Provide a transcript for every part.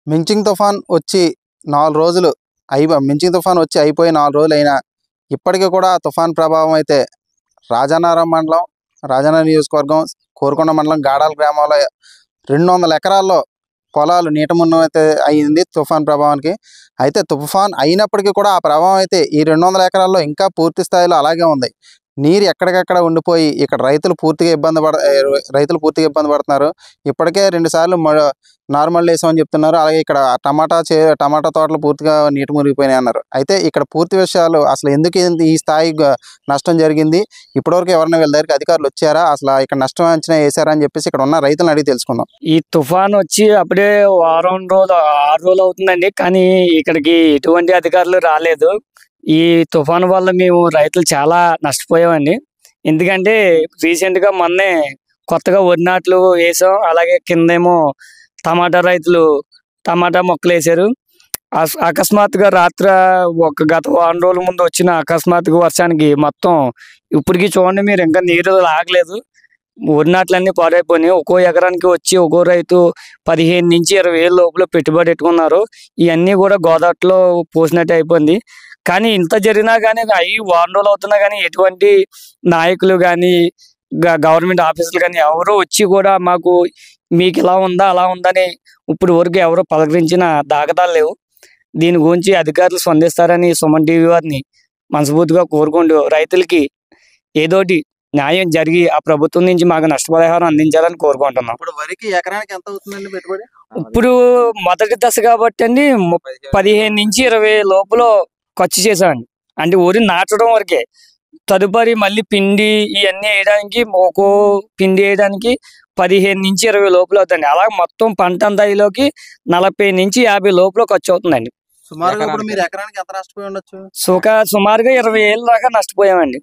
మించింగ్ తుఫాన్ వచ్చి నాలుగు రోజులు అయిపో మించింగ్ తుఫాన్ వచ్చి అయిపోయి నాలుగు రోజులు అయినా ఇప్పటికీ కూడా ఆ తుఫాన్ ప్రభావం అయితే రాజానగరం మండలం రాజానగరం నియోజకవర్గం కోరుకొండ మండలం గాడాల గ్రామంలో రెండు వందల ఎకరాల్లో పొలాలు నీట మున్నం అయితే అయింది తుఫాన్ ప్రభావానికి అయితే తుఫాన్ అయినప్పటికీ కూడా ఆ ప్రభావం అయితే ఈ రెండు వందల ఎకరాల్లో ఇంకా పూర్తి స్థాయిలో అలాగే ఉంది నీరు ఎక్కడికక్కడ ఉండిపోయి ఇక్కడ రైతులు పూర్తిగా ఇబ్బంది పడ ఏ, రైతులు పూర్తిగా ఇబ్బంది పడుతున్నారు ఇప్పటికే రెండు సార్లు నార్మల్ వేసామని చెప్తున్నారు అలాగే ఇక్కడ టమాటా చే టమాటా తోటలు పూర్తిగా నీటి మునిగిపోయినాయి అన్నారు అయితే ఇక్కడ పూర్తి విషయాలు అసలు ఎందుకు ఇంత- ఈ స్థాయి గ- నష్టం జరిగింది ఇప్పటివరకు ఎవరైనా వీళ్ళ దగ్గరికి అధికారులు వచ్చారా అసలు ఇక్కడ నష్టం అంచనా వేశారా అని చెప్పేసి ఇక్కడ ఉన్న రైతులను అడిగి తెలుసుకుందాం ఈ తుఫాన్ వచ్చి అప్పుడే వారం రోజులు ఆరు రోజులు అవుతుందండి కానీ ఇక్కడికి ఎటువంటి అధికారులు రాలేదు ఈ తుఫాన్ వల్ల మేము రైతులు చాలా నష్టపోయామండి ఎందుకంటే రీసెంట్ గా మొన్నే కొత్తగా వరి నాట్లు వేసాం అలాగే కిందేమో టమాటా రైతులు టమాటా మొక్కలు వేసారు అస్- అకస్మాత్తుగా రాత్ర ఒక గత వారం రోజుల ముందు వచ్చిన అకస్మాత్తుగా వర్షానికి మొత్తం ఇప్పటికి చూడండి మీరు ఇంకా నీరు ఆగలేదు వరి నాట్లన్నీ పాడైపోయినాయి ఒక్కో ఎకరానికి వచ్చి ఒక్కో రైతు పదిహేను నుంచి ఇరవై వేల లోపల పెట్టుబడి పెట్టుకున్నారు ఇవన్నీ కూడా గోదాట్లో పోసినట్టు అయిపోయింది కానీ ఇంత జరిగినా కానీ అవి వారం రోజులు అవుతున్నా కానీ ఎటువంటి నాయకులు కానీ గవర్నమెంట్ ఆఫీసులు కానీ ఎవరు వచ్చి కూడా మాకు మీకు ఇలా ఉందా అలా ఉందని ఇప్పుడు వరకు ఎవరు పలకరించిన దాఖలాలు లేవు దీని గురించి అధికారులు స్పందిస్తారని సుమన్ టీవీ వారిని మనస్ఫూర్తిగా కోరుకుంటూ రైతులకి ఏదోటి న్యాయం జరిగి ఆ ప్రభుత్వం నుంచి మాకు నష్టపరిహారం అందించాలని కోరుకుంటున్నాం ఇప్పుడు వరికి ఎకరానికి ఎంత అవుతుందండి పెట్టుబడి ఇప్పుడు మొదటి దశ కాబట్టి అండి ము- పదిహేను నుంచి ఇరవై లోపల ఖర్చు చేశామండి అంటే ఊరి నాటడం వరకే తదుపరి మళ్ళీ పిండి ఇవన్నీ వేయడానికి ఒక్కో పిండి వేయడానికి పదిహేను నుంచి ఇరవై లోపల అవుతుంది అలా మొత్తం పంట అంతలోకి నలభై నుంచి యాభై లోపల ఖర్చు అవుతుందండి సుమారుగా ఇప్పుడు మీరు ఎకరానికి ఎంత నష్టపోయి ఉండొచ్చు సుఖ సుమారుగా ఇరవై ఏళ్ళ దాకా నష్టపోయామండి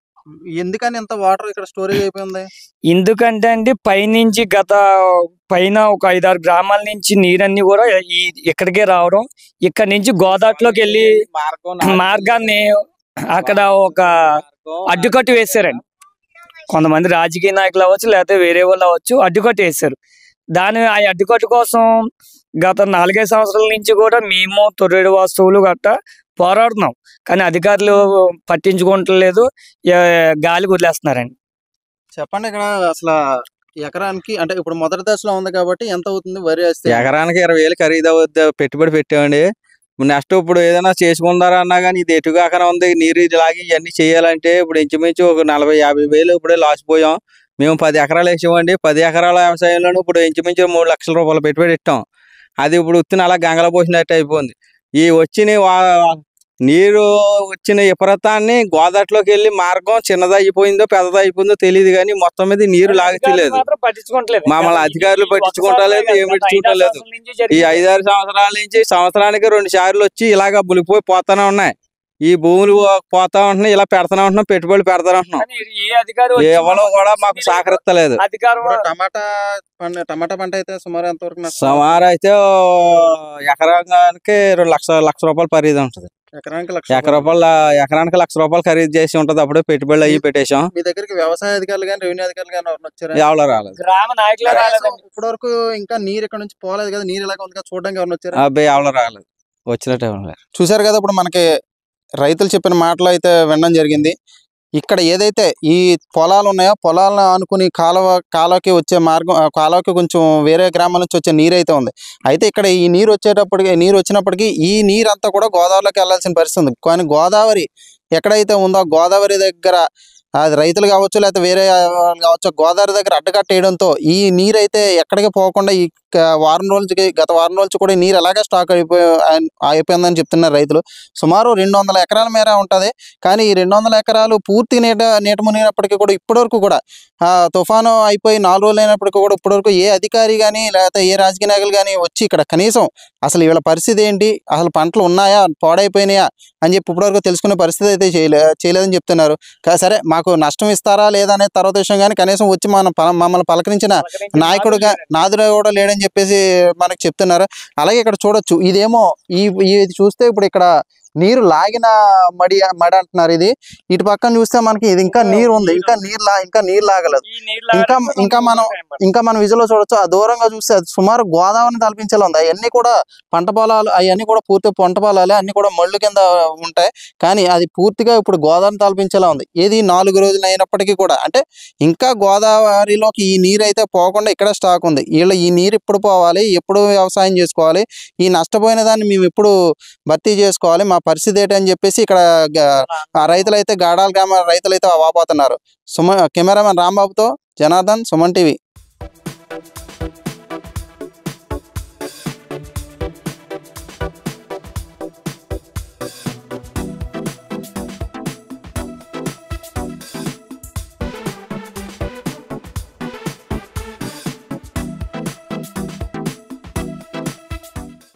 ఎందుకని ఇంత వాటర్ ఇక్కడ స్టోరేజ్ అయిపోయింది ఎందుకంటే అండి పైనుంచి గత పైన ఒక ఐదారు గ్రామాల నుంచి నీరన్నీ కూడా ఈ ఇక్కడికే రావడం ఇక్కడ నుంచి గోదాట్లోకి వెళ్ళి మార్గాన్ని అక్కడ ఒక అడ్డుకట్టు వేశారండి కొంతమంది రాజకీయ నాయకులు అవ్వచ్చు లేకపోతే వేరే వాళ్ళు అవ్వచ్చు అడ్డుకట్టు వేశారు దాని ఆ అడ్డుకట్టు కోసం గత నాలుగైదు సంవత్సరాల నుంచి కూడా మేము తొర్రేడు వస్తువులు గట్ట పోరాడుతున్నాం కానీ అధికారులు పట్టించుకోవట్లేదు ఏ- గాలి వదిలేస్తున్నారండి చెప్పండి ఇక్కడ అసలు ఎకరానికి అంటే ఇప్పుడు మొదటి దశలో ఉంది కాబట్టి ఎంత అవుతుంది వరి వేస్తే ఎకరానికి ఇరవై వేలు ఖరీదు అవుద్ది పెట్టుబడి పెట్టామండి నెక్స్ట్ ఇప్పుడు ఏదైనా చేసుకుందారా అన్నా కానీ ఇది ఎటుగాకన ఉంది నీరు ఇది లాగి ఇవన్నీ చేయాలంటే ఇప్పుడు ఇంచుమించు ఒక నలభై యాభై వేలు ఇప్పుడే లాస్ పోయాం మేము పది ఎకరాలు వేసామండి పది ఎకరాల వ్యవసాయంలోనూ ఇప్పుడు ఇంచుమించు మూడు లక్షల రూపాయలు పెట్టుబడి పెట్టాం అది ఇప్పుడు ఉత్తిన అలా గంగల పోసినట్టు అయిపోయింది ఈ వచ్చిన వా- నీరు వచ్చిన విపరీతాన్ని గోదాట్లోకి వెళ్ళి మార్గం చిన్నది అయిపోయిందో పెద్దది అయిపోయిందో తెలియదు కానీ మొత్తం మీద నీరు లాగలేదు మాత్రం పట్టించుకోవట్లేదు మమ్మల్ని అధికారులు పట్టించుకోవట్లేదు, ఏం పట్టించుకోవట్లేదు. ఈ ఐదారు సంవత్సరాల నుంచి సంవత్సరానికి రెండు సార్లు వచ్చి ఇలాగ బులిపోయి పోతానే ఉన్నాయి ఈ భూములు పోతా ఉంటున్నాయి ఇలా పెడతానే ఉంటున్నాం పెట్టుబడులు పెడతానే ఉంటున్నాం ఏ అధికారి వచ్చి ఎవరో కూడా మాకు సహకరిస్తలేదు అధికారం ఇప్పుడు టమాటా పంట టమాటా పంట అయితే సుమారు ఎంత వరకు నష్టం సుమారు అయితే ఓ ఎకరానికి రెండు లక్ష లక్ష రూపాయలు ఖరీదు ఉంటుంది ఎకరానికి లక్ష ఎకర రూపాయలు ఎకరానికి లక్ష రూపాయలు ఖరీదు చేసి ఉంటది అప్పుడే పెట్టుబడులు అయ్యి పెట్టేశాం మీ దగ్గరికి వ్యవసాయ అధికారులు కానీ రెవెన్యూ అధికారులు కానీ ఎవరైనా వచ్చారా ఎవరో రాలేదు గ్రామ నాయకులే రాలేదండి ఇప్పటి వరకు ఇంకా నీరు ఇక్కడ నుంచి పోలేదు కదా నీరు ఇలాగ ఉంది కదా చూడడానికి ఎవరైనా వచ్చారా అబ్బాయి ఎవరో రాలేదు వచ్చినట్టు ఎవరు లేరు. చూశారు కదా ఇప్పుడు మనకి రైతులు చెప్పిన మాటలు అయితే వినడం జరిగింది ఇక్కడ ఏదైతే ఈ పొలాలు ఉన్నాయో పొలాలను ఆనుకుని కాలువ కాలువకి వచ్చే మార్గం ఆ కాలువకి కొంచెం వేరే గ్రామం నుంచి వచ్చే నీరు అయితే ఉంది అయితే ఇక్కడ ఈ నీరు వచ్చేటప్పటికి నీరు వచ్చినప్పటికీ ఈ నీరు అంతా కూడా గోదావరిలోకి వెళ్ళాల్సిన పరిస్థితి ఉంది కానీ గోదావరి ఎక్కడైతే ఉందో ఆ గోదావరి దగ్గర అది రైతులు కావచ్చు లేకపోతే వేరే వాళ్ళు కావచ్చు గోదావరి దగ్గర అడ్డకట్టేయడంతో ఈ నీరు అయితే ఎక్కడికి పోకుండా ఈ క- వారం రోజులకి గత వారం రోజులు కూడా ఈ నీరు అలాగే స్టాక్ అయిపోయి అయిపోయిందని చెప్తున్నారు రైతులు సుమారు రెండు వందల ఎకరాల మేర ఉంటుంది కానీ ఈ రెండు వందల ఎకరాలు పూర్తి నీట నీట మునిగినప్పటికీ కూడా ఇప్పటివరకు కూడా ఆ తుఫాను అయిపోయి నాలుగు రోజులు అయినప్పటికీ కూడా ఇప్పటివరకు ఏ అధికారి కానీ లేకపోతే ఏ రాజకీయ నాయకులు కానీ వచ్చి ఇక్కడ కనీసం అసలు వీళ్ళ పరిస్థితి ఏంటి అసలు పంటలు ఉన్నాయా పాడైపోయినాయా అని చెప్పి ఇప్పటివరకు తెలుసుకునే పరిస్థితి అయితే చేయలే చేయలేదని చెప్తున్నారు కా- సరే మాకు నష్టం ఇస్తారా లేదా అనేది తర్వాత విషయం కానీ కనీసం వచ్చి మన ప- మమ్మల్ని పలకరించిన నాయకుడుగా నాదుడు కూడా లేడని చెప్పేసి మనకు చెప్తున్నారు అలాగే ఇక్కడ చూడొచ్చు ఇదేమో ఈ ఇది చూస్తే ఇప్పుడు ఇక్కడ నీరు లాగిన మడి మడి అంటున్నారు ఇది ఇటు పక్కన చూస్తే మనకి ఇది ఇంకా నీరు ఉంది ఇంకా నీరు లా ఇంకా నీరు లాగలేదు ఈ నీళ్ళు ఇంకా ఆగడానికి ఇంకా కొంచెం మనం టైం పడుతుంది. ఇంకా మనం విజువల్ చూడొచ్చు ఆ దూరంగా చూస్తే అది సుమారు గోదావరిని తలపించేలా ఉంది అవన్నీ కూడా పంట పొలాలు అవన్నీ కూడా పూర్తి పంట పొలాలే అన్ని కూడా మళ్ళు కింద ఉంటాయి కానీ అది పూర్తిగా ఇప్పుడు గోదావరిని తలపించేలా ఉంది ఏది నాలుగు రోజులు అయినప్పటికీ కూడా అంటే ఇంకా గోదావరిలోకి ఈ నీరు అయితే పోకుండా ఇక్కడ స్టాక్ ఉంది వీళ్ళ ఈ నీరు ఎప్పుడు పోవాలి ఎప్పుడు వ్యవసాయం చేసుకోవాలి ఈ నష్టపోయిన దాన్ని మేము ఎప్పుడు భర్తీ చేసుకోవాలి మా పరిస్థితి ఏంటి అని చెప్పేసి ఇక్కడ గ- ఆ రైతులైతే గాడాల గ్రామ రైతులైతే వాపోతున్నారు సుమ కెమెరామెన్ రాంబాబుతో జనార్దన్ సుమన్ టీవీ